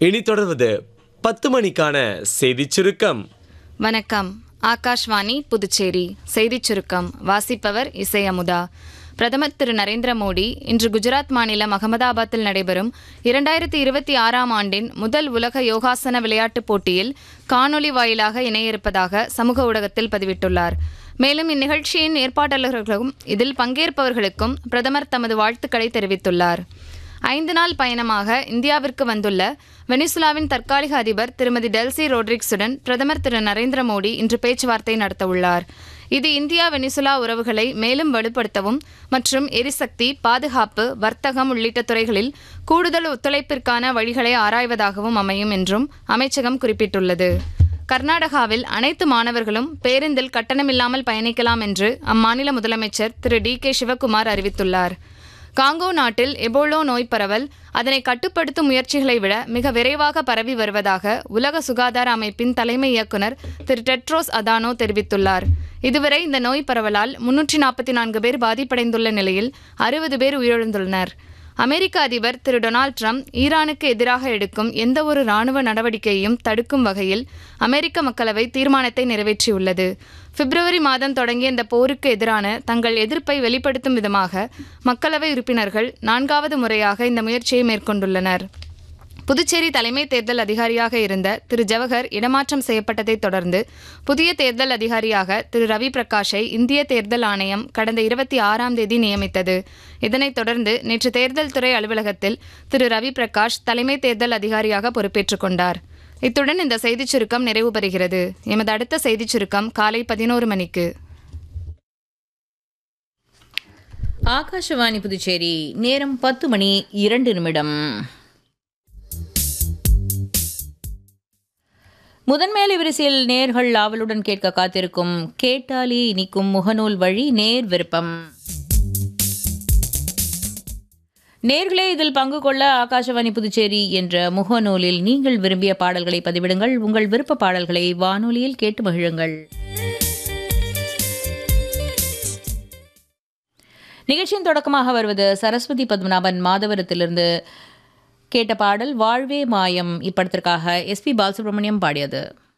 இனி தொடர்வது பத்து மணிக்கான செய்திச் சுருக்கம் வணக்கம் ஆகாஷ்வாணி புதுச்சேரி செய்திச் சுருக்கம் வாசிப்பவர் இசை அமுதா பிரதமர் திரு நரேந்திர மோடி இன்று குஜராத் மாநிலம் அகமதாபாத்தில் நடைபெறும் இரண்டாயிரத்தி இருபத்தி ஆறாம் ஆண்டின் முதல் உலக யோகாசன விளையாட்டுப் போட்டியில் காணொலி வாயிலாக இணைய இருப்பதாக சமூக ஊடகத்தில் பதிவிட்டுள்ளார் மேலும் இந்நிகழ்ச்சியின் ஏற்பாட்டாளர்களுக்கும் இதில் பங்கேற்பவர்களுக்கும் பிரதமர் தமது வாழ்த்துக்களை தெரிவித்துள்ளார் ஐந்து நாள் பயணமாக இந்தியாவிற்கு வந்துள்ள வெனிசுலாவின் தற்காலிக அதிபர் திருமதி டெல்சி ரோட்ரிக்ஸுடன் பிரதமர் திரு நரேந்திர மோடி இன்று பேச்சுவார்த்தை நடத்தவுள்ளார் இது இந்தியா வெனிசுலா உறவுகளை மேலும் வலுப்படுத்தவும் மற்றும் எரிசக்தி பாதுகாப்பு வர்த்தகம் உள்ளிட்ட துறைகளில் கூடுதல் ஒத்துழைப்பிற்கான வழிகளை ஆராய்வதாகவும் அமையும் என்றும் அமைச்சகம் குறிப்பிட்டுள்ளது கர்நாடகாவில் அனைத்து மாணவர்களும் பேருந்தில் கட்டணமில்லாமல் பயணிக்கலாம் என்று அம்மாநில முதலமைச்சர் திரு டி கே சிவக்குமார் அறிவித்துள்ளார் காங்கோ நாட்டில் எபோலோ நோய் பரவல் அதனை கட்டுப்படுத்தும் முயற்சிகளை விட மிக விரைவாக பரவி வருவதாக உலக சுகாதார அமைப்பின் தலைமை இயக்குனர் திரு டெட்ரோஸ் அதானோ தெரிவித்துள்ளார் இதுவரை இந்த நோய் பரவலால் முன்னூற்றி நாற்பத்தி நான்கு பேர் பாதிப்படைந்துள்ள நிலையில் அறுபது பேர் உயிரிழந்துள்ளனர் அமெரிக்க அதிபர் திரு டொனால்ட் ட்ரம்ப் ஈரானுக்கு எதிராக எடுக்கும் எந்த ஒரு ராணுவ நடவடிக்கையையும் தடுக்கும் வகையில் அமெரிக்க மக்களவை தீர்மானத்தை நிறைவேற்றியுள்ளது பிப்ரவரி மாதம் தொடங்கிய இந்த போருக்கு எதிரான தங்கள் எதிர்ப்பை வெளிப்படுத்தும் விதமாக மக்களவை உறுப்பினர்கள் நான்காவது முறையாக இந்த முயற்சியை மேற்கொண்டுள்ளனர் புதுச்சேரி தலைமை தேர்தல் அதிகாரியாக இருந்த திரு ஜவஹர் இடமாற்றம் செய்யப்பட்டதைத் தொடர்ந்து புதிய தேர்தல் அதிகாரியாக திரு ரவி பிரகாஷை இந்திய தேர்தல் ஆணையம் கடந்த இருபத்தி ஆறாம் தேதி நியமித்தது இதனைத் தொடர்ந்து நேற்று தேர்தல் துறை அலுவலகத்தில் திரு ரவி பிரகாஷ் தலைமை தேர்தல் அதிகாரியாக பொறுப்பேற்றுக் கொண்டார் இத்துடன் இந்த செய்திச் சுருக்கம் நிறைவு பெறுகிறது எமது அடுத்த செய்திச் சுருக்கம் காலை பதினோரு மணிக்கு ஆகாஷவாணி புதுச்சேரி நேரம் பத்து மணி இரண்டு நிமிடம் முதன்மேலை வரிசையில் நேர்கள் ஆவலுடன் கேட்க காத்திருக்கும் கேட்டாலி இனிக்கும் முகநூல் வழி நேர் விருப்பம் நேர்களே இதில் பங்கு கொள்ள ஆகாஷவாணி புதுச்சேரி என்ற முகநூலில் நீங்கள் விரும்பிய பாடல்களை பதிவிடுங்கள் உங்கள் விருப்ப பாடல்களை வானொலியில் கேட்டு மகிழுங்கள் நிகழ்ச்சியின் தொடக்கமாக வருவது சரஸ்வதி பத்மநாபன் மாதவரத்திலிருந்து கேட்ட பாடல் வாழ்வே மாயம் இப்படத்திற்காக எஸ்பி பாலசுப்ரமணியம் பாடியது